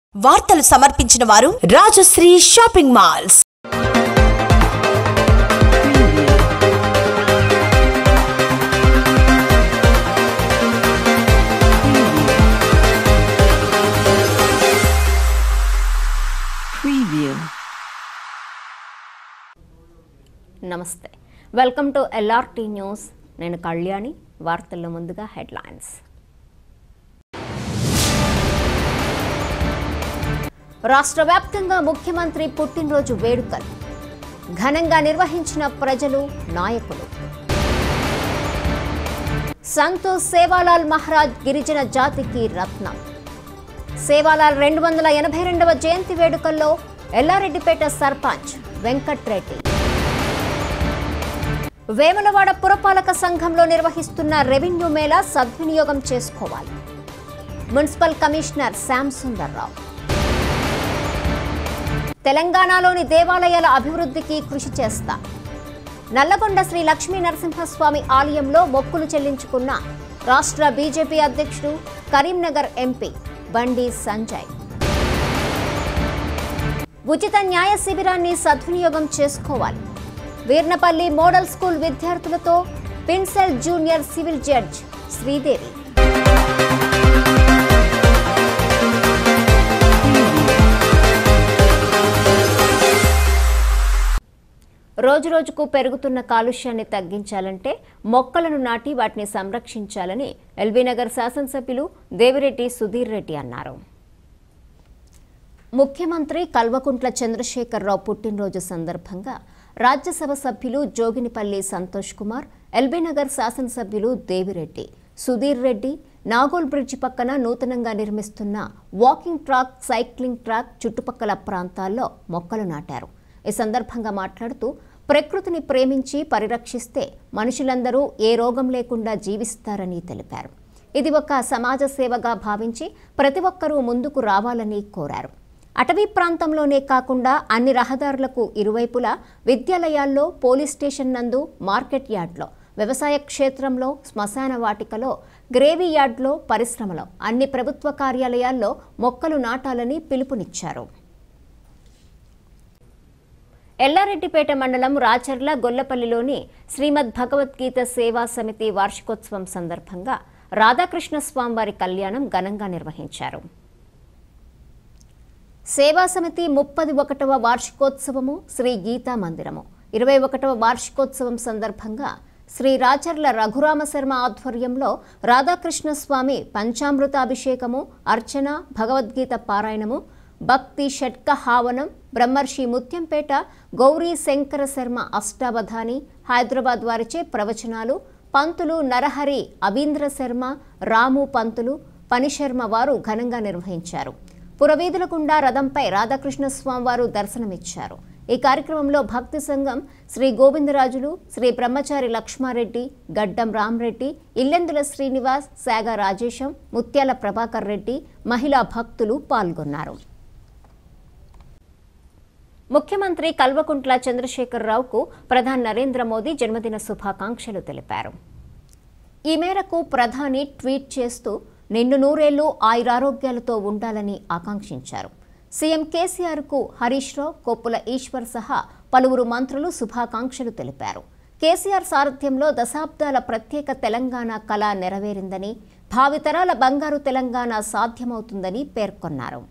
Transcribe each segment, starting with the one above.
వార్తలు సమర్పించిన వారు రాజశ్రీ షాపింగ్ మాల్స్ Preview. నమస్తే వెల్కమ్ టు ఎల్ఆర్టీ న్యూస్ నేను కళ్యాణి వార్తల్లో ముందుగా హెడ్లైన్స్ రాష్ట్ర వ్యాప్తంగా ముఖ్యమంత్రి పుట్టినరోజు వేడుకలు ఘనంగా నిర్వహించిన ప్రజలు నాయకులు సంతోష్ సేవాలాల్ మహారాజ్ గిరిజన జాతికి రత్నం సేవాలాల్ రెండు వందల ఎనభై రెండవ జయంతి వేడుకల్లో ఎల్లారెడ్డిపేట సర్పంచ్ వెంకట్రెడ్డి వేములవాడ పురపాలక సంఘంలో నిర్వహిస్తున్న రెవెన్యూ మేళా సద్వినియోగం చేసుకోవాలి మున్సిపల్ కమిషనర్ శ్యామ్ సుందర్రావు తెలంగాణలోని దేవాలయాల అభివృద్ధికి కృషి చేస్తా నల్లగొండ శ్రీ లక్ష్మీ నరసింహస్వామి ఆలయంలో మొక్కులు చెల్లించుకున్న రాష్ట్ర బీజేపీ అధ్యక్షుడు కరీంనగర్ ఎంపీ బండి సంజయ్ ఉచిత న్యాయ శిబిరాన్ని సద్వినియోగం చేసుకోవాలి వీర్నపల్లి మోడల్ స్కూల్ విద్యార్థులతో principal junior civil judge Sridevi రోజురోజుకు పెరుగుతున్న కాలుష్యాన్ని తగ్గించాలంటే మొక్కలను నాటి వాటిని సంరక్షించాలని ఎల్బీనగర్ శాసనసభ్యులు దేవిరెడ్డి సుధీర్ రెడ్డి అన్నారు ముఖ్యమంత్రి కల్వకుంట్ల చంద్రశేఖరరావు పుట్టినరోజు సందర్భంగా రాజ్యసభ సభ్యులు జోగినిపల్లి సంతోష్ కుమార్ ఎల్బీనగర్ శాసనసభ్యులు దేవిరెడ్డి సుధీర్ రెడ్డి నాగోల్ బ్రిడ్జి పక్కన నూతనంగా నిర్మిస్తున్న వాకింగ్ ట్రాక్ సైక్లింగ్ ట్రాక్ చుట్టుపక్కల ప్రాంతాల్లో మొక్కలు నాటారు ఈ సందర్భంగా మాట్లాడుతూ ప్రకృతిని ప్రేమించి పరిరక్షిస్తే మనుషులందరూ ఏ రోగం లేకుండా జీవిస్తారని తెలిపారు ఇది ఒక సమాజ సేవగా భావించి ప్రతి ఒక్కరూ ముందుకు రావాలని కోరారు అటవీ ప్రాంతంలోనే కాకుండా అన్ని రహదారులకు ఇరువైపులా విద్యాలయాల్లో పోలీస్ స్టేషన్ నందు మార్కెట్ యార్డ్లో వ్యవసాయ క్షేత్రంలో శ్మశాన వాటికలో గ్రేవీ యార్డ్లో పరిశ్రమలో అన్ని ప్రభుత్వ కార్యాలయాల్లో మొక్కలు నాటాలని పిలుపునిచ్చారు ఎల్లారెడ్డిపేట మండలం రాచర్ల గొల్లపల్లిలోని శ్రీమద్ భగవద్గీత సేవా సమితి వార్షికోత్సవం సందర్భంగా రాధాకృష్ణ స్వామివారి కళ్యాణం ఘనంగా నిర్వహించారు సేవా సమితి ముప్పది ఒకటవ వార్షికోత్సవము శ్రీ గీతా మందిరము ఇరవై ఒకటవ వార్షికోత్సవం సందర్భంగా శ్రీ రాచర్ల రఘురామ శర్మ ఆధ్వర్యంలో రాధాకృష్ణ స్వామి పంచామృతాభిషేకము అర్చన భగవద్గీత పారాయణము భక్తి షట్క హావనం బ్రహ్మర్షి ముత్యంపేట గౌరీ శంకర శర్మ అష్టావధాని హైదరాబాద్ వారిచే ప్రవచనాలు పంతులు నరహరి అబీంద్ర శర్మ రాము పంతులు పనిశర్మ వారు ఘనంగా నిర్వహించారు పురవీధుల గుండా రథంపై రాధాకృష్ణ స్వామి వారు దర్శనమిచ్చారు ఈ కార్యక్రమంలో భక్తి సంఘం శ్రీ గోవిందరాజులు శ్రీ బ్రహ్మచారి లక్ష్మారెడ్డి గడ్డం రామరెడ్డి ఇల్లెందుల శ్రీనివాస్ శాగ రాజేశం ముత్యాల ప్రభాకర్ రెడ్డి మహిళా భక్తులు పాల్గొన్నారు ముఖ్యమంత్రి కల్వకుంట్ల చంద్రశేఖరరావుకు ప్రధాని నరేంద్ర మోదీ జన్మదిన శుభాకాంక్షలు తెలిపారు ఈ మేరకు ప్రధాని ట్వీట్ చేస్తూ నిండు నూరేళ్లు ఆయురారోగ్యాలతో ఉండాలని ఆకాంక్షించారు సీఎం కేసీఆర్కు హరీష్ రావు కొప్పుల ఈశ్వర్ సహా పలువురు మంత్రులు శుభాకాంక్షలు తెలిపారు కేసీఆర్ సారథ్యంలో దశాబ్దాల ప్రత్యేక తెలంగాణ కళ నెరవేరిందని భావితరాల బంగారు తెలంగాణ సాధ్యమవుతుందని పేర్కొన్నారు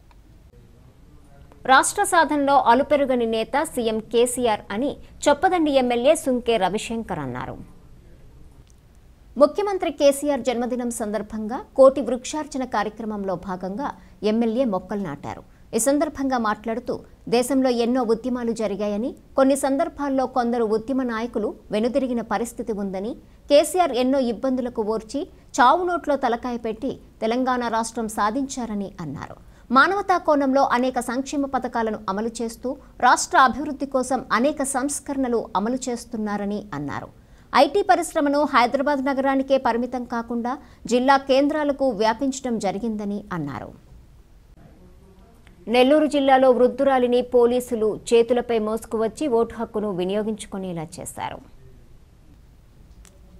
రాష్ట్ర సాధనలో అలుపెరుగని నేత సీఎం కేసీఆర్ అని చొప్పదండి ఎమ్మెల్యే సుంకే రవిశంకర్ అన్నారు ముఖ్యమంత్రి కేసీఆర్ జన్మదినం సందర్భంగా కోటి వృక్షార్చన కార్యక్రమంలో భాగంగా ఎమ్మెల్యే మొక్కలు నాటారు ఈ సందర్భంగా మాట్లాడుతూ దేశంలో ఎన్నో ఉద్యమాలు జరిగాయని కొన్ని సందర్భాల్లో కొందరు ఉద్యమ నాయకులు వెనుదిరిగిన పరిస్థితి ఉందని కేసీఆర్ ఎన్నో ఇబ్బందులకు ఓర్చి చావు నోట్లో తలకాయ పెట్టి తెలంగాణ రాష్ట్రం సాధించారని అన్నారు మానవతా కోణంలో అనేక సంక్షేమ పథకాలను అమలు చేస్తూ రాష్ట్ర అభివృద్ధి కోసం అనేక సంస్కరణలు అమలు చేస్తున్నారని అన్నారు ఐటీ పరిశ్రమను హైదరాబాద్ నగరానికే పరిమితం కాకుండా జిల్లా కేంద్రాలకు వ్యాపించడం జరిగిందని అన్నారు నెల్లూరు జిల్లాలో వృద్ధురాలిని పోలీసులు చేతులపై మోసుకువచ్చి ఓటు హక్కును వినియోగించుకునేలా చేశారు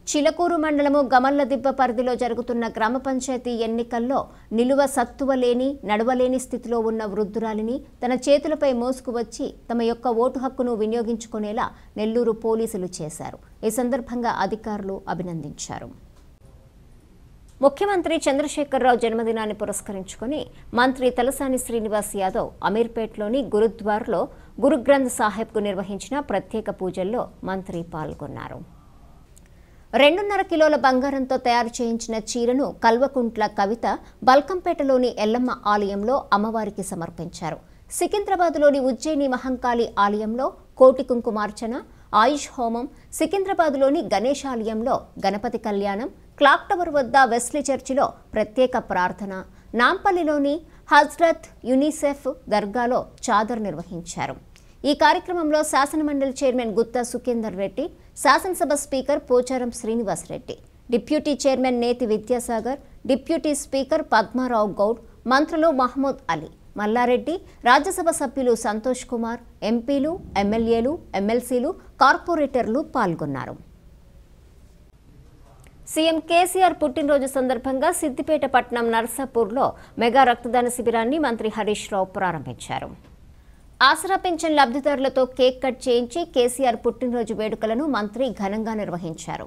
చిలకూరు మండలము గమల్లదిబ్బ పరిధిలో జరుగుతున్న గ్రామ పంచాయతీ ఎన్నికల్లో నిలువ సత్తువ లేని నడవలేని స్థితిలో ఉన్న వృద్ధురాలిని తన చేతులపై మోసుకు వచ్చి తమ యొక్క ఓటు హక్కును వినియోగించుకునేలా నెల్లూరు పోలీసులు చేశారు ఈ సందర్భంగా అధికారులు అభినందించారు ముఖ్యమంత్రి చంద్రశేఖరరావు జన్మదినాన్ని పురస్కరించుకుని మంత్రి తలసాని శ్రీనివాస్ యాదవ్ అమీర్పేట్లోని గురుద్వార్లో గురుగ్రంథ్ సాహెబ్కు నిర్వహించిన ప్రత్యేక పూజల్లో మంత్రి పాల్గొన్నారు రెండున్నర కిలోల బంగారంతో తయారు చేయించిన చీరను కల్వకుంట్ల కవిత బల్కంపేటలోని ఎల్లమ్మ ఆలయంలో అమ్మవారికి సమర్పించారు సికింద్రాబాద్లోని ఉజ్జయిని మహంకాళి ఆలయంలో కోటి కుంకుమార్చన ఆయుష్ హోమం సికింద్రాబాద్లోని గణేష్ ఆలయంలో గణపతి కళ్యాణం క్లాక్ టవర్ వద్ద వెస్లీ చర్చిలో ప్రత్యేక ప్రార్థన నాంపల్లిలోని హజ్రత్ యునిసెఫ్ దర్గాలో చాదర్ నిర్వహించారు ఈ కార్యక్రమంలో శాసనమండలి చైర్మన్ గుత్తా సుఖేందర్ రెడ్డి శాసనసభ speaker Pocharam Srinivas Reddy deputy chairman Nethi Vidyasagar deputy speaker Padmarao Goud మంత్రులు మహమూద్ అలీ మల్లారెడ్డి రాజ్యసభ సభ్యులు సంతోష్ కుమార్ ఎంపీలు ఎమ్మెల్యేలు ఎమ్మెల్సీలు కార్పొరేటర్లు పాల్గొన్నారు సీఎం కేసీఆర్ పుట్టినరోజు సందర్భంగా సిద్దిపేట పట్టణం నర్సాపూర్లో మెగా రక్తదాన శిబిరాన్ని మంత్రి హరీష్ రావు ప్రారంభించారు ఆసరా పింఛన్ లబ్ధిదారులతో కేక్ కట్ చేయించి కేసీఆర్ పుట్టినరోజు వేడుకలను మంత్రి ఘనంగా నిర్వహించారు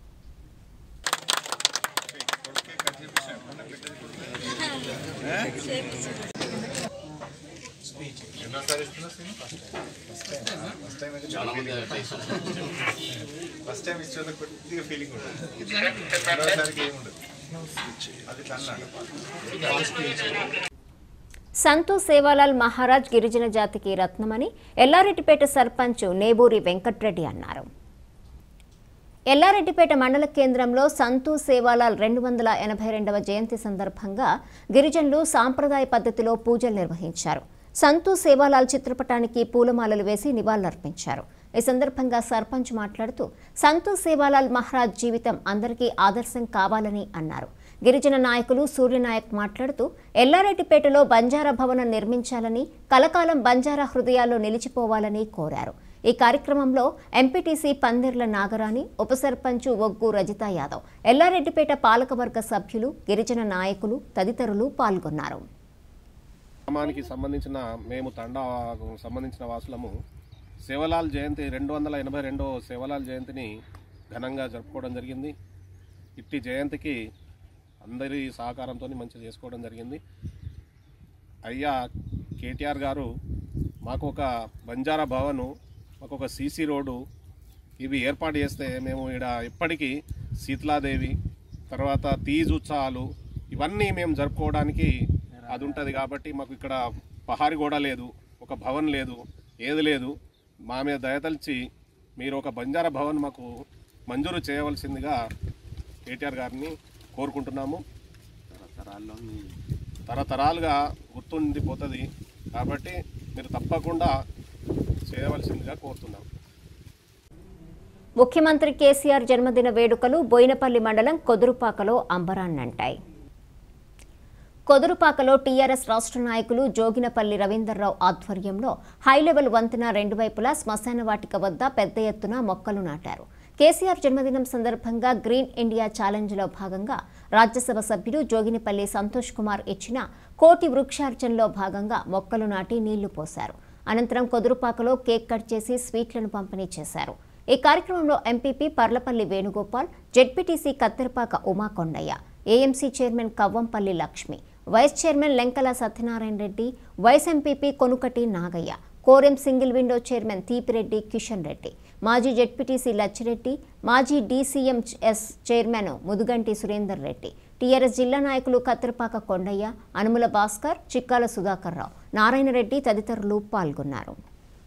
ఫస్ట్ టైం ఇచ్చేది కొద్దిగా ఫీలింగ్ ఉంటుంది రెండోసారికి ఏమి ఉండదు అది అన్నాడు సంతూ సేవాలాల్ మహారాజ్ గిరిజన జాతికి రత్నమని ఎల్లారెడ్డిపేట సర్పంచ్ నేబూరి వెంకట్రెడ్డి అన్నారు ఎల్లారెడ్డిపేట మండల కేంద్రంలో సంతూ సేవాలాల్ రెండు వందల ఎనభై రెండవ జయంతి సందర్భంగా గిరిజనులు సాంప్రదాయ పద్ధతిలో పూజలు నిర్వహించారు సంతూ సేవాలాల్ చిత్రపటానికి పూలమాలలు వేసి నివాళులర్పించారు ఈ సందర్భంగా సర్పంచ్ మాట్లాడుతూ సంతూ సేవాలాల్ మహారాజ్ జీవితం అందరికీ ఆదర్శం కావాలని అన్నారు గిరిజన నాయకులు సూర్యనాయక్ మాట్లాడుతూ ఎల్లారెడ్డిపేటలో బంజారా భవనం నిర్మించాలని కలకాలం బంజారా హృదయాల్లో నిలిచిపోవాలని కోరారు ఈ కార్యక్రమంలో ఎంపీటీసీ పందిర్ల నాగరాణి ఉప సర్పంచ్ ఒగ్గు రజిత యాదవ్ ఎల్లారెడ్డిపేట పాలకవర్గ సభ్యులు గిరిజన నాయకులు తదితరులు పాల్గొన్నారు గ్రామానికి సంబంధించిన మేము తండా సంబంధించిన వాసులము సేవలాల్ జయంతి రెండు వందల ఎనభై రెండో సేవలాల్ జయంతిని ఘనంగా జరుపుకోవడం జరిగింది ఇట్టి జయంతికి అందరి సహకారంతో మంచిగా చేసుకోవడం జరిగింది అయ్యా కేటీఆర్ గారు మాకు ఒక బంజారా భవను మాకు ఒక సీసీ రోడ్డు ఇవి ఏర్పాటు చేస్తే మేము ఇక్కడ ఎప్పటికీ శీతలాదేవి తర్వాత తీజ్ ఉత్సవాలు ఇవన్నీ మేము జరుపుకోవడానికి అది ఉంటుంది కాబట్టి మాకు ఇక్కడ పహారి గోడ లేదు ఒక భవన్ లేదు ఏది లేదు మా మీద దయతలిచి మీరు ఒక బంజారా భవన్ మాకు మంజూరు చేయవలసిందిగా కేటీఆర్ గారిని కోరుకుంటున్నాము తరతరాలుగా గుర్తుండిపోతుంది కాబట్టి మీరు తప్పకుండా చేయవలసిందిగా కోరుతున్నాం ముఖ్యమంత్రి కేసీఆర్ జన్మదిన వేడుకలు బోయినపల్లి మండలం కొదురుపాకలో అంబరాన్నంటాయి కొదురుపాకలో టీఆర్ఎస్ రాష్ట్ర నాయకులు జోగినపల్లి రవీందర్రావు ఆధ్వర్యంలో హైలెవెల్ వంతెన రెండు వైపులా శ్మశాన వాటిక వద్ద పెద్ద ఎత్తున మొక్కలు నాటారు కేసీఆర్ జన్మదినం సందర్భంగా గ్రీన్ ఇండియా ఛాలెంజ్లో భాగంగా రాజ్యసభ సభ్యుడు జోగినిపల్లి సంతోష్ కుమార్ ఇచ్చిన కోటి వృక్షార్చనలో భాగంగా మొక్కలు నాటి నీళ్లు పోశారు అనంతరం కొదురుపాకలో కేక్ కట్ చేసి స్వీట్లను పంపిణీ చేశారు ఈ కార్యక్రమంలో MPP Parlapalli Venugopal ZPTC Kattherapaka Uma Kondaiah AMC chairman Kavvampalli Lakshmi vice chairman Lenkala Satyanarayana Reddy vice MPP Konukati Nagaiah కోరెం single window chairman Thipireddy Kishan Reddy మాజీ జెడ్పీటీసీ లచ్చిరెడ్డి మాజీ DCM S chairman Mudugonti Surender Reddy TRS జిల్లా నాయకులు కత్తెరపాక కొండయ్య అనుముల భాస్కర్ చిక్కాల సుధాకర్ రావు నారాయణ రెడ్డి తదితరులు పాల్గొన్నారు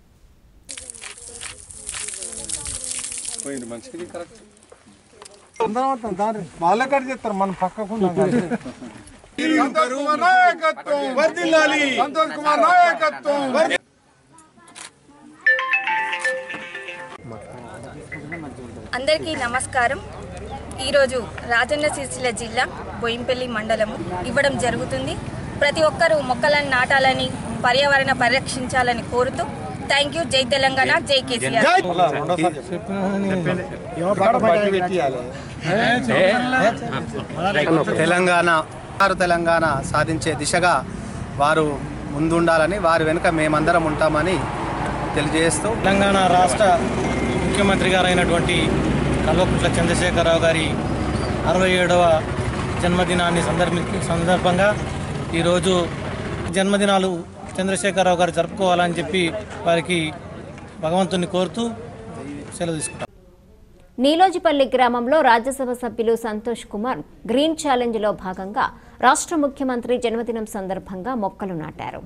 పోయింది మంచిది కరెక్ట్ వాళ్ళ కట్ చేస్తారు మనం పక్కకు సంతోష్ కుమార్ నాయకత్వం వర్దిల్లాలి సంతోష్ కుమార్ నాయకత్వం అందరికీ నమస్కారం ఈరోజు రాజన్న సిరిసిల్ల జిల్లా బోయింపల్లి మండలము ఇవ్వడం జరుగుతుంది ప్రతి ఒక్కరూ మొక్కలను నాటాలని పర్యావరణ పరిరక్షించాలని కోరుతూ థ్యాంక్ యూ జై తెలంగాణ జై కేసీఆర్ తెలంగాణ వారు తెలంగాణ సాధించే దిశగా వారు ముందుండాలని వారి వెనుక మేమందరం ఉంటామని తెలియజేస్తూ తెలంగాణ రాష్ట్ర ముఖ్యమంత్రి గారైనటువంటి కల్వకుంట్ల చంద్రశేఖరరావు గారి అరవై ఏడవ జన్మదినాన్ని సందర్భి సందర్భంగా ఈరోజు జన్మదినాలు చంద్రశేఖరరావు గారు జరుపుకోవాలని చెప్పి వారికి భగవంతుని కోరుతూ సెలవు తీసుకుంటాం నీలోజిపల్లి గ్రామంలో రాజ్యసభ సభ్యులు సంతోష్ కుమార్ గ్రీన్ ఛాలెంజ్లో భాగంగా రాష్ట్ర ముఖ్యమంత్రి జన్మదినం సందర్భంగా మొక్కలు నాటారు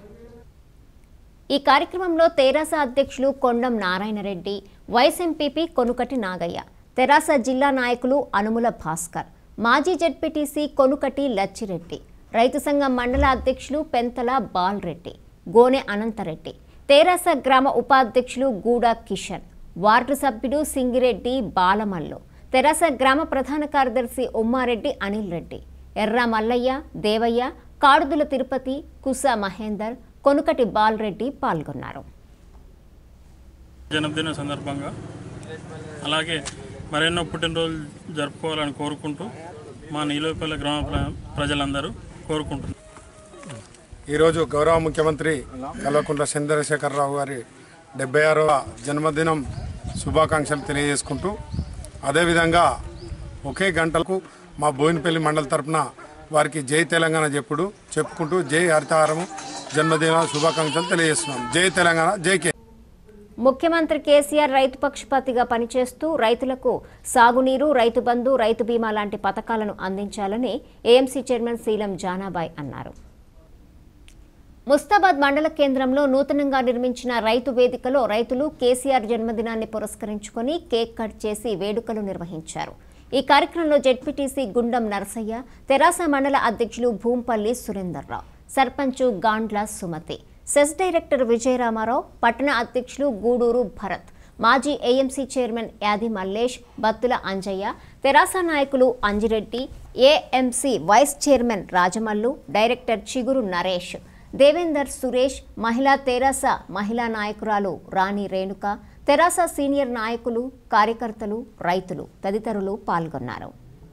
ఈ కార్యక్రమంలో తెరాస అధ్యక్షులు కొండం నారాయణరెడ్డి వైస్ ఎంపీపీ కొనుకటి నాగయ్య తెరాస జిల్లా నాయకులు అనుముల భాస్కర్ మాజీ జడ్పీటీసీ కొనుకటి లచ్చిరెడ్డి రైతు సంఘం మండల అధ్యక్షులు పెంతల బాల్రెడ్డి గోనె అనంతరెడ్డి తెరాస గ్రామ ఉపాధ్యక్షులు గూడా కిషన్ వార్డు సభ్యుడు సింగిరెడ్డి బాలమల్లు తెరాస గ్రామ ప్రధాన కార్యదర్శి ఉమ్మారెడ్డి అనిల్ రెడ్డి ఎర్ర మల్లయ్య దేవయ్య కాడుదుల తిరుపతి కుస మహేందర్ కొనుకటి బాలరెడ్డి పాల్గొన్నారు జన్మదిన సందర్భంగా అలాగే మరెన్నో పుట్టినరోజులు జరుపుకోవాలని కోరుకుంటూ మా నీలోపల్లి గ్రామ ప్ర- ప్రజలందరూ కోరుకుంటున్నారు ఈరోజు గౌరవ ముఖ్యమంత్రి కల్వకుంట్ల చంద్రశేఖరరావు గారి డెబ్బై ఆరవ జన్మదినం శుభాకాంక్షలు తెలియజేసుకుంటూ అదేవిధంగా ఒకే గంటలకు మా బోయినపల్లి మండలి తరపున వారికి జై తెలంగాణ చెప్పుడు చెప్పుకుంటూ జై హరితహారము జన్మదిన శుభాకాంక్షలు తెలియజేస్తున్నాం జై తెలంగాణ జై కే ముఖ్యమంత్రి కేసీఆర్ రైతు పక్షపాతిగా పనిచేస్తూ రైతులకు సాగునీరు రైతు బంధు రైతు బీమా లాంటి పథకాలను అందించాలని ఏఎంసీ చైర్మన్ శీలం జానాబాయ్ అన్నారు ముస్తాబాద్ మండల కేంద్రంలో నూతనంగా నిర్మించిన రైతు వేదికలో రైతులు కేసీఆర్ జన్మదినాన్ని పురస్కరించుకొని కేక్ కట్ చేసి వేడుకలు నిర్వహించారు ఈ కార్యక్రమంలో జెడ్పీటీసీ గుండం నరసయ్య తెరాస మండల అధ్యక్షులు భూంపల్లి సురేందర్రావు సర్పంచు గాండ్ల సుమతి సెస్ డైరెక్టర్ విజయరామారావు పట్టణ అధ్యక్షులు గూడూరు భరత్ మాజీ ఏఎంసీ చైర్మన్ యాది మల్లేష్ బత్తుల అంజయ్య తెరాస నాయకులు Anjireddy AMC vice chairman Rajamallu director Chiguru Naresh Devender Suresh మహిళా తెరాస మహిళా నాయకురాలు రాణి రేణుక తెరాస సీనియర్ నాయకులు కార్యకర్తలు రైతులు తదితరులు పాల్గొన్నారు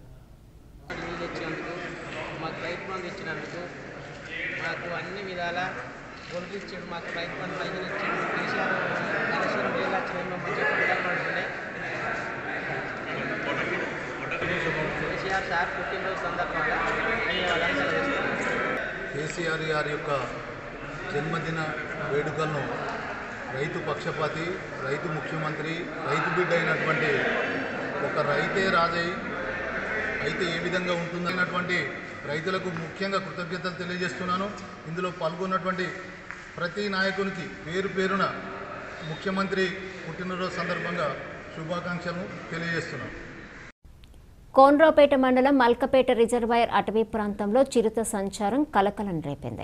మాకు రైతు బంధు ఇచ్చినందుకు మాకు అన్ని విధాల గొలుసు ఇచ్చాడు మాకు రైతు బంధు పైసలు ఇచ్చాడు కేసీఆర్ కాళేశ్వరం నీళ్ళు వచ్చినాయి మేము మంచిగా పంటలు పండుతున్నాయి కేసీఆర్ సార్ పుట్టినరోజు సందర్భంగా ధన్యవాదాలు తెలియజేస్తున్నాను కేసీఆర్ గారి యొక్క జన్మదిన వేడుకలను రైతు పక్షపాతి రైతు ముఖ్యమంత్రి రైతు బిడ్డ అయినటువంటి ఒక రైతే రాజై అయితే ఏ విధంగా ఉంటుందన్నటువంటి రైతులకు ముఖ్యంగా కృతజ్ఞతలు తెలియజేస్తున్నాను ఇందులో పాల్గొన్నటువంటి ప్రతి నాయకునికి పేరు పేరున ముఖ్యమంత్రి పుట్టినరోజు సందర్భంగా శుభాకాంక్షలను తెలియజేస్తున్నాను కోన్రాపేట మండలం మల్కపేట రిజర్వాయర్ అటవీ ప్రాంతంలో చిరుత సంచారం కలకలం రేపింది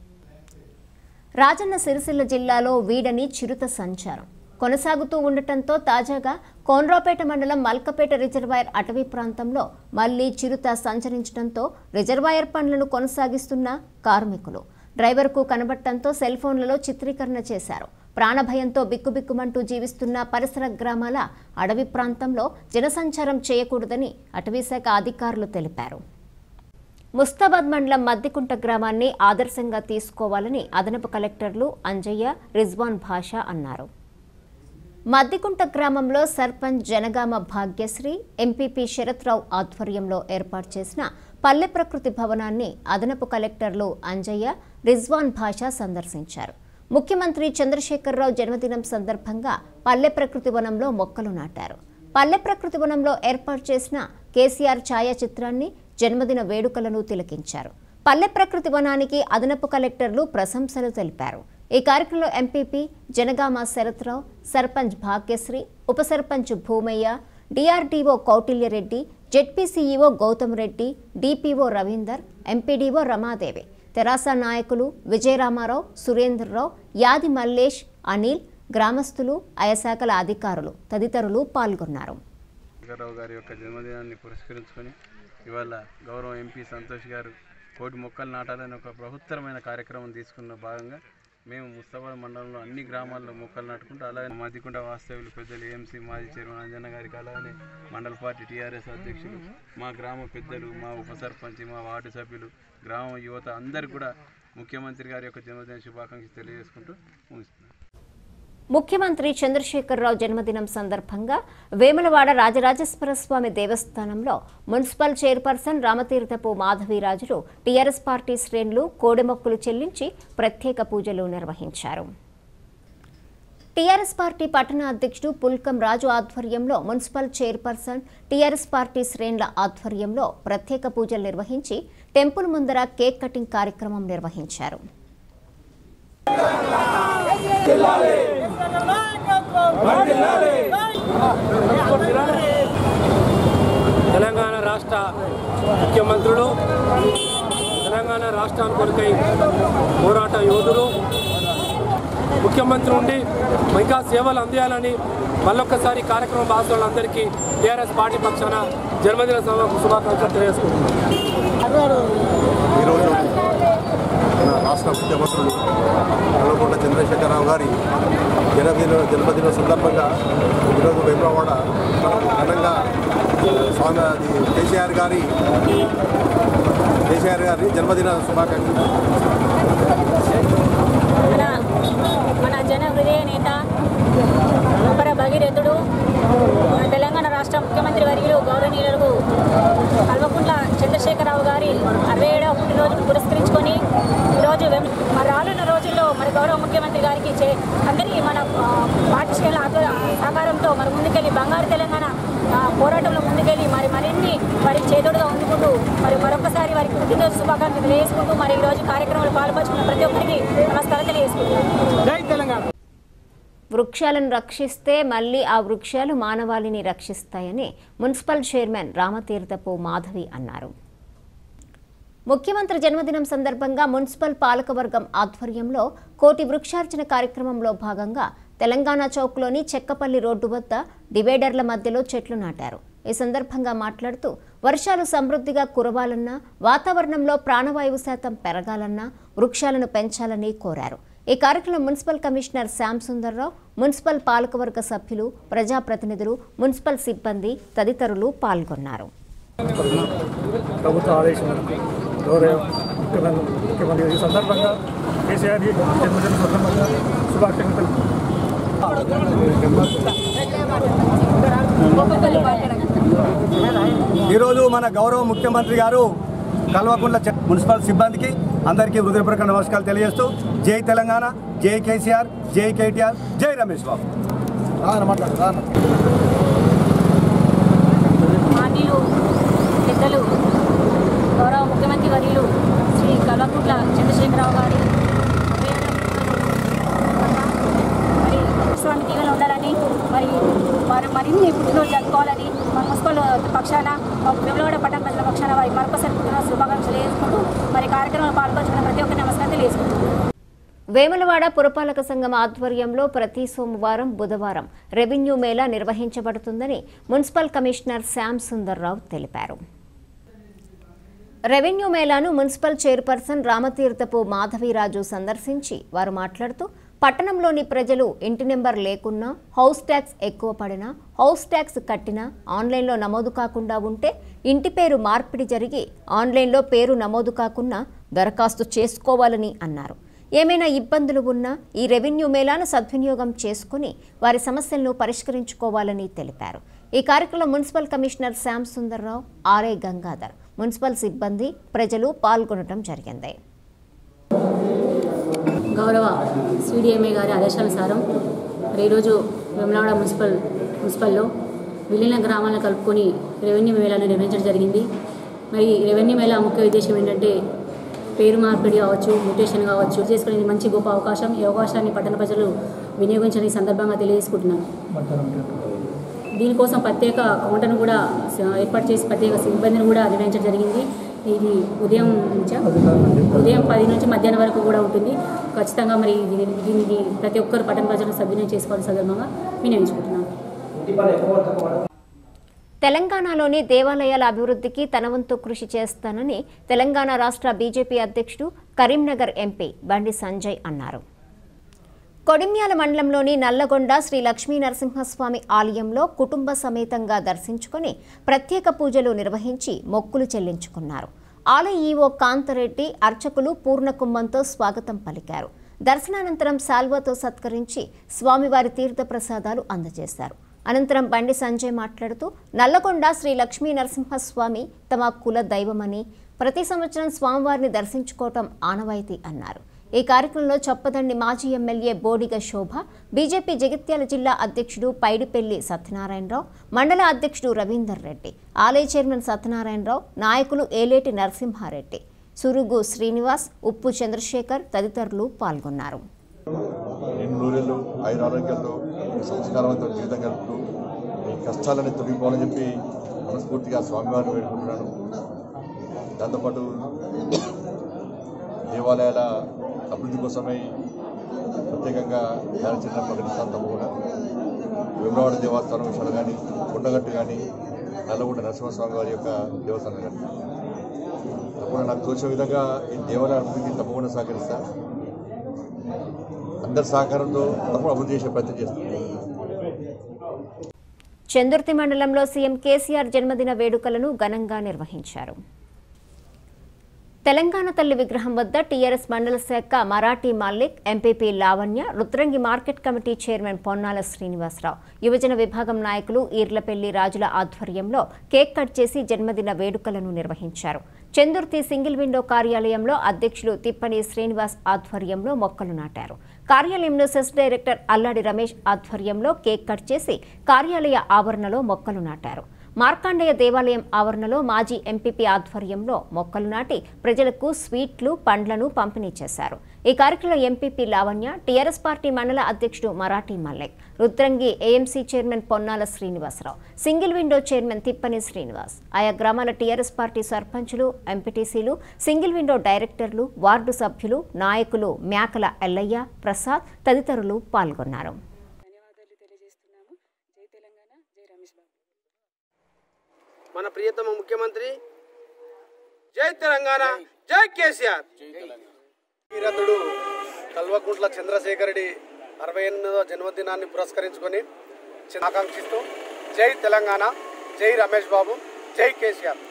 రాజన్న సిరిసిల్ల జిల్లాలో వీడని చిరుత సంచారం కొనసాగుతూ ఉండటంతో తాజాగా కోన్రాపేట మండలం మల్కపేట రిజర్వాయర్ అటవీ ప్రాంతంలో మళ్లీ చిరుత సంచరించడంతో రిజర్వాయర్ పనులను కొనసాగిస్తున్న కార్మికులు డ్రైవర్కు కనబడటంతో సెల్ ఫోన్లలో చిత్రీకరణ చేశారు ప్రాణభయంతో బిక్కుబిక్కుమంటూ జీవిస్తున్న పరిసర గ్రామాల అడవి ప్రాంతంలో జనసంచారం చేయకూడదని అటవీశాఖ అధికారులు తెలిపారు ముస్తాబాద్ మండలం మద్దికుంట గ్రామాన్ని ఆదర్శంగా తీసుకోవాలని అదనపు కలెక్టర్లు అంజయ్య రిజ్వాన్ భాషా అన్నారు మద్దికుంట గ్రామంలో సర్పంచ్ జనగామ భాగ్యశ్రీ ఎంపీపీ శరత్రావు ఆధ్వర్యంలో ఏర్పాటు చేసిన పల్లె ప్రకృతి భవనాన్ని అదనపు కలెక్టర్లు అంజయ్య రిజ్వాన్ భాషా సందర్శించారు ముఖ్యమంత్రి చంద్రశేఖరరావు జన్మదినం సందర్భంగా పల్లె ప్రకృతి వనంలో మొక్కలు నాటారు పల్లె ప్రకృతి వనంలో ఏర్పాటు చేసిన కేసీఆర్ ఛాయాచిత్రాన్ని జన్మదిన వేడుకలను తిలకించారు పల్లె ప్రకృతి వనానికి అదనపు కలెక్టర్లు ప్రశంసలు తెలిపారు ఈ కార్యక్రమంలో ఎంపీపీ జనగామ శరత్రావు సర్పంచ్ భాగ్యశ్రీ ఉప sarpanch Bhoomaiah DRDO Kautilyareddy ZP CEO Gautam Reddy DPO Ravinder MPDO Ramadevi TRS నాయకులు విజయరామారావు సురేంద్రరావు యాది మల్లేష్ అనిల్ గ్రామస్తులు ఆయా శాఖల అధికారులు తదితరులు పాల్గొన్నారు రావు గారి యొక్క జన్మదినాన్ని పురస్కరించుకొని ఇవాళ గౌరవ ఎంపీ సంతోష్ గారు కోటి మొక్కలు నాటాలని ఒక బృహత్తరమైన కార్యక్రమం తీసుకున్న భాగంగా మేము ముస్తాబాద్ మండలంలో అన్ని గ్రామాల్లో మొక్కలు నాటుకుంటూ అలాగే మధ్యకుంట వాస్తవ్యులు పెద్దలు ఏఎంసీ మాజీ చైర్మన్ అంజన్న గారికి అలాగే మండల పార్టీ టీఆర్ఎస్ అధ్యక్షులు మా గ్రామ పెద్దలు మా ఉప సర్పంచ్ మా వార్డు సభ్యులు గ్రామ యువత అందరికి కూడా ముఖ్యమంత్రి గారి యొక్క జన్మదిన శుభాకాంక్షలు తెలియజేసుకుంటూ ముగిస్తున్నాను ముఖ్యమంత్రి చంద్రశేఖరరావు జన్మదినం సందర్భంగా వేములవాడ రాజరాజేశ్వర స్వామి దేవస్థానంలో మున్సిపల్ చైర్పర్సన్ రామతీర్థపు మాధవీరాజులు టీఆర్ఎస్ పార్టీ శ్రేణులు కోడెమొక్కులు చెల్లించి ప్రత్యేక పూజలు నిర్వహించారు టీఆర్ఎస్ పార్టీ పట్టణ అధ్యక్షుడు పుల్కం రాజు ఆధ్వర్యంలో మున్సిపల్ చైర్పర్సన్ టీఆర్ఎస్ పార్టీ శ్రేణుల ఆధ్వర్యంలో ప్రత్యేక పూజలు నిర్వహించి టెంపుల్ ముందర కేక్ కటింగ్ కార్యక్రమం నిర్వహించారు తెలంగాణ రాష్ట్ర ముఖ్యమంత్రులు తెలంగాణ రాష్ట్రాన్ని కొరకై పోరాట యోధులు ముఖ్యమంత్రి ఉండి ఇంకా సేవలు అందియాలని మళ్ళొక్కసారి కార్యక్రమం భాగస్వాములందరికీ టీఆర్ఎస్ పార్టీ పక్షాన జన్మదిన శుభ- శుభాకాంక్షలు తెలియజేసుకుంటున్నాను ఈరోజు మన రాష్ట్ర ముఖ్యమంత్రులు కల్వకుంట్ల చంద్రశేఖరరావు గారి జన్మదిన జన్మదిన సందర్భంగా ఈరోజు వేమవాడ మనం ఘనంగా స్వామి అది కేసీఆర్ గారి కేసీఆర్ గారి జన్మదిన శుభాకాంక్షలు మన మన జన హృదయ నేత అపర భగీరథుడు మన తెలంగాణ రాష్ట్ర ముఖ్యమంత్రి వర్యులు గౌరవనీయులకు కల్వకుంట్ల చంద్రశేఖరరావు గారి అరవై ఏడవ పుట్టినరోజును పురస్కరించుకొని ఈరోజు వెం- మరి రానున్న రోజుల్లో మరి గౌరవ ముఖ్యమంత్రి గారికి చే అందరికీ మన ఆ, పార్టీ శ్రేణుల ఆధ్వ- సహకారంతో మరి ముందుకెళ్ళి బంగారు తెలంగాణ ఆ, పోరాటంలో ముందుకెళ్ళి మరి మరిన్ని వారి చేతుడుగా అందుకుంటూ మరి మరొకసారి వారికి పుట్టినరోజు శుభాకాంక్షలు తెలియజేసుకుంటూ మరి ఈ రోజు కార్యక్రమంలో పాల్పంచుకున్న ప్రతి ఒక్కరికి నమస్కారం తెలియజేసుకుంటున్నాను జై తెలంగాణ వృక్షాలను రక్షిస్తే మళ్ళీ ఆ వృక్షాలు మానవాళిని రక్షిస్తాయని మున్సిపల్ చైర్మన్ రామతీర్థపు మాధవి అన్నారు ముఖ్యమంత్రి జన్మదినం సందర్భంగా మున్సిపల్ పాలకవర్గం ఆధ్వర్యంలో కోటి వృక్షార్చన కార్యక్రమంలో భాగంగా తెలంగాణ చౌక్లోని చెక్కపల్లి రోడ్డు వద్ద డివైడర్ల మధ్యలో చెట్లు నాటారు ఈ సందర్భంగా మాట్లాడుతూ వర్షాలు సమృద్ధిగా కురవాలన్నా వాతావరణంలో ప్రాణవాయువు శాతం పెరగాలన్నా వృక్షాలను పెంచాలని కోరారు ఈ కార్యక్రమం municipal commissioner Shyam Sundarrao municipal పాలకవర్గ సభ్యులు ప్రజాప్రతినిధులు మున్సిపల్ సిబ్బంది తదితరులు పాల్గొన్నారు ప్రభుత్వ ఆదేశం మేరకు గౌరవ ముఖ్యమంత్రి ముఖ్యమంత్రి ఈ సందర్భంగా కేసీఆర్ జన్మదిన సందర్భంగా శుభాకాంక్షలు ఈరోజు మన గౌరవ ముఖ్యమంత్రి గారు కల్వకుంట్ల చె- మున్సిపల్ సిబ్బందికి అందరికీ హృదయపూర్వక నమస్కారాలు తెలియజేస్తూ జై తెలంగాణ జై కేసీఆర్ జై కేటీఆర్ జై రమేష్ బాబు మాన్యులు పెద్దలు గౌరవ ముఖ్యమంత్రి వర్యులు శ్రీ కల్వకుంట్ల చంద్రశేఖరరావు గారి మరి స్వామి దీవెన ఉండాలని మరి వారు మరిన్ని పుట్టినరోజు జరుపుకోవాలని మా మున్సిపల్ పక్షాన మా విమలవాడ పట్టణ ప్రజల పక్షాన వారి మరొకసారి పుట్టినరోజు శుభాకాంక్షలు చేసుకుంటూ మరి కార్యక్రమంలో పాల్గొంటున్న ప్రతి ఒక్కరి నమస్కారం తెలియజేసుకుంటున్నాను వేములవాడ పురపాలక సంఘం ఆధ్వర్యంలో ప్రతి సోమవారం బుధవారం రెవెన్యూ మేళా నిర్వహించబడుతుందని మున్సిపల్ కమిషనర్ శ్యామ్ సుందర్రావు తెలిపారు రెవెన్యూ మేళాను మున్సిపల్ చైర్పర్సన్ రామతీర్థపు మాధవీరాజు సందర్శించి వారు మాట్లాడుతూ పట్టణంలోని ప్రజలు ఇంటి నెంబర్ లేకున్నా హౌస్ ట్యాక్స్ ఎక్కువ పడినా హౌస్ ట్యాక్స్ కట్టినా ఆన్లైన్లో నమోదు కాకుండా ఉంటే ఇంటి పేరు మార్పిడి జరిగి ఆన్లైన్లో పేరు నమోదు కాకుండా దరఖాస్తు చేసుకోవాలని అన్నారు ఏమైనా ఇబ్బందులు ఉన్నా ఈ రెవెన్యూ మేళాను సద్వినియోగం చేసుకుని వారి సమస్యలను పరిష్కరించుకోవాలని తెలిపారు ఈ కార్యక్రమంలో municipal commissioner Shyam Sundarrao RI Gangadhar municipal సిబ్బంది ప్రజలు పాల్గొనడం జరిగింది గౌరవ సిడిఎంఏ గారి ఆదేశానుసారం మరి ఈరోజు వెమ్లవాడ మున్సిపల్ మున్సిపల్లో విలీన గ్రామాలను కలుపుకొని రెవెన్యూ మేళాను నిర్వహించడం జరిగింది మరి ఈ రెవెన్యూ మేళా ముఖ్య ఉద్దేశం ఏంటంటే పేరు మార్పిడి కావచ్చు మ్యూటేషన్ కావచ్చు చేసుకునే మంచి గొప్ప అవకాశం ఈ అవకాశాన్ని పట్టణ ప్రజలు వినియోగించని సందర్భంగా తెలియజేసుకుంటున్నాను దీనికోసం ప్రత్యేక కౌంటర్ను కూడా స- ఏర్పాటు చేసి ప్రత్యేక సిబ్బందిని కూడా నిర్వహించడం జరిగింది ఇది ఉదయం నుంచా ఉదయం పది నుంచి మధ్యాహ్నం వరకు కూడా ఉంటుంది ఖచ్చితంగా మరి దీని- దీనికి ప్రతి ఒక్కరు పట్టణ ప్రజలు సద్వినియోగం చేసుకోవాల్సిన సందర్భంగా వినియోగించుకుంటున్నాను తెలంగాణలోని దేవాలయాల అభివృద్ధికి తన వంతు కృషి చేస్తానని తెలంగాణ రాష్ట్ర బీజేపీ అధ్యక్షుడు కరీంనగర్ ఎంపీ బండి సంజయ్ అన్నారు కొడిమ్యాల మండలంలోని నల్లగొండ శ్రీ లక్ష్మీ నరసింహస్వామి ఆలయంలో కుటుంబ సమేతంగా దర్శించుకొని ప్రత్యేక పూజలు నిర్వహించి మొక్కులు చెల్లించుకున్నారు ఆలయ ఈవో కాంతరెడ్డి అర్చకులు పూర్ణకుంభంతో స్వాగతం పలికారు దర్శనానంతరం శాల్వాతో సత్కరించి స్వామివారి తీర్థ ప్రసాదాలు అందజేశారు అనంతరం బండి సంజయ్ మాట్లాడుతూ నల్లగొండ శ్రీ లక్ష్మీ నరసింహస్వామి తమ కుల దైవమని ప్రతి సంవత్సరం స్వామివారిని దర్శించుకోవటం ఆనవాయితీ అన్నారు ఈ కార్యక్రమంలో చొప్పదండి మాజీ ఎమ్మెల్యే బోడిగ శోభ బీజేపీ జగిత్యాల జిల్లా అధ్యక్షుడు పైడిపెల్లి సత్యనారాయణరావు మండల అధ్యక్షుడు రవీందర్ రెడ్డి ఆలయ చైర్మన్ సత్యనారాయణరావు నాయకులు ఏలేటి నరసింహారెడ్డి సురుగు శ్రీనివాస్ ఉప్పు చంద్రశేఖర్ తదితరులు పాల్గొన్నారు నేను నూరేళ్ళు ఐదు ఆరోగ్యాలతో సంస్కారవంతమైన జీవితం గడుపుతూ ఈ కష్టాలని తొలగిపోవాలని చెప్పి మనస్ఫూర్తిగా స్వామివారిని వేడుకుంటున్నాను దాంతోపాటు దేవాలయాల అభివృద్ధి కోసమై ప్రత్యేకంగా కార్యాచరణ ప్రకటిస్తాను తప్పకుండా వేమరావాడ దేవస్థానం విషయాలు కానీ కొండగట్టు కానీ నల్లగొండ నరసింహస్వామి వారి యొక్క దేవస్థానం కానీ తప్పకుండా నాకు తోచిన విధంగా ఈ దేవాలయ అభివృద్ధికి తప్పకుండా సహకరిస్తాను అందరి సహకారంతో తప్పకుండా అభివృద్ధి చేసే ప్రయత్నం చేస్తాం చందుర్తి మండలంలో సీఎం కేసీఆర్ జన్మదిన వేడుకలను ఘనంగా నిర్వహించారు తెలంగాణ తల్లి విగ్రహం వద్ద టీఆర్ఎస్ మండల శాఖ Marathi Malik MPP Lavanya Rudrangi market committee chairman Ponnala Srinivasarao యువజన విభాగం నాయకులు ఈర్లపెల్లి రాజుల ఆధ్వర్యంలో కేక్ కట్ చేసి జన్మదిన వేడుకలను నిర్వహించారు చందుర్తి సింగిల్ విండో కార్యాలయంలో అధ్యక్షులు తిప్పని శ్రీనివాస్ ఆధ్వర్యంలో మొక్కలు నాటారు కార్యాలయంలో సెస్ డైరెక్టర్ అల్లాడి రమేష్ ఆధ్వర్యంలో కేక్ కట్ చేసి కార్యాలయ ఆవరణలో మొక్కలు నాటారు మార్కాండేయ దేవాలయం ఆవరణలో మాజీ ఎంపీపీ ఆధ్వర్యంలో మొక్కలు నాటి ప్రజలకు స్వీట్లు పండ్లను పంపిణీ చేశారు ఈ కార్యక్రమంలో ఎంపీపీ లావణ్య టీఆర్ఎస్ పార్టీ మండల అధ్యక్షుడు Marathi Mallek Rudrangi AMC chairman Ponnala Srinivasarao single window chairman Thippani Srinivas ఆయా గ్రామాల టీఆర్ఎస్ పార్టీ సర్పంచులు ఎంపీటీసీలు సింగిల్ విండో డైరెక్టర్లు వార్డు సభ్యులు నాయకులు మేకల ఎల్లయ్య ప్రసాద్ తదితరులు పాల్గొన్నారు మన ప్రియతమ ముఖ్యమంత్రి జై తెలంగాణ జై కేసీఆర్ వీరతుడు కల్వకుంట్ల చంద్రశేఖరుడి అరవై ఎనిమిదవ జన్మదినాన్ని పురస్కరించుకొని చిన్న ఆకాంక్షిస్తూ జై తెలంగాణ జై రమేష్ బాబు జై కేసీఆర్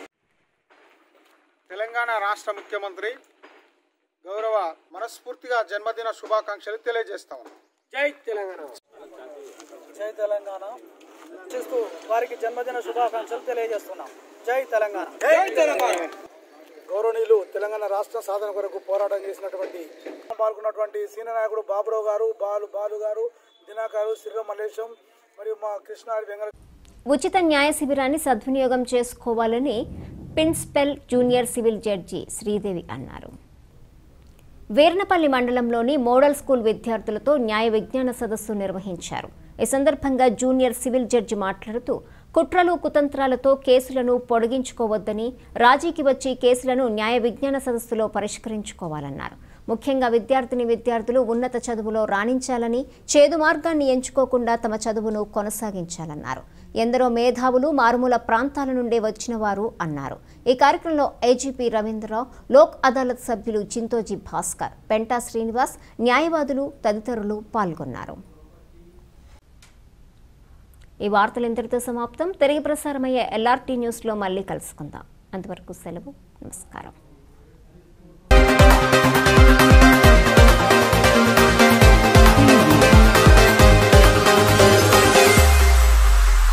తెలంగాణ రాష్ట్ర ముఖ్యమంత్రి గౌరవ మనస్ఫూర్తిగా జన్మదిన శుభాకాంక్షలు తెలియజేస్తాం జై తెలంగాణ జై తెలంగాణ చేస్తూ వారికి జన్మదిన శుభాకాంక్షలు తెలియజేస్తున్నాం జై తెలంగాణ జై తెలంగాణ గౌరవనీయులు తెలంగాణ రాష్ట్ర సాధన కొరకు పోరాటం చేసినటువంటి పాల్గొన్నటువంటి సీనియర్ నాయకుడు బాబురావు గారు బాలు బాలు గారు దినాకారు శ్రీర మల్లేశం మరియు మా కృష్ణారి వెంకట ఉచిత న్యాయ శిబిరాన్ని సద్వినియోగం చేసుకోవాలని principal junior civil judge Sridevi అన్నారు వీర్నపల్లి మండలంలోని మోడల్ స్కూల్ విద్యార్థులతో న్యాయ విజ్ఞాన సదస్సు నిర్వహించారు ఈ సందర్భంగా జూనియర్ సివిల్ జడ్జి మాట్లాడుతూ కుట్రలు కుతంత్రాలతో కేసులను పొడిగించుకోవద్దని రాజీకి వచ్చి కేసులను న్యాయ విజ్ఞాన సదస్సులో పరిష్కరించుకోవాలన్నారు ముఖ్యంగా విద్యార్థిని విద్యార్థులు ఉన్నత చదువులో రాణించాలని చేదు మార్గాన్ని ఎంచుకోకుండా తమ చదువును కొనసాగించాలన్నారు ఎందరో మేధావులు మారుమూల ప్రాంతాల నుండే వచ్చిన వారు అన్నారు ఈ కార్యక్రమంలో ఏజీపీ రవీంద్రరావు లోక్ అదాలత్ సభ్యులు చింతోజీ భాస్కర్ పెంటా శ్రీనివాస్ న్యాయవాదులు తదితరులు పాల్గొన్నారు ఈ వార్తలు ఇంతటితో సమాప్తం తిరిగి ప్రసారమయ్యే ఎల్ఆర్టీ న్యూస్లో మళ్ళీ కలుసుకుందాం అంతవరకు సెలవు నమస్కారం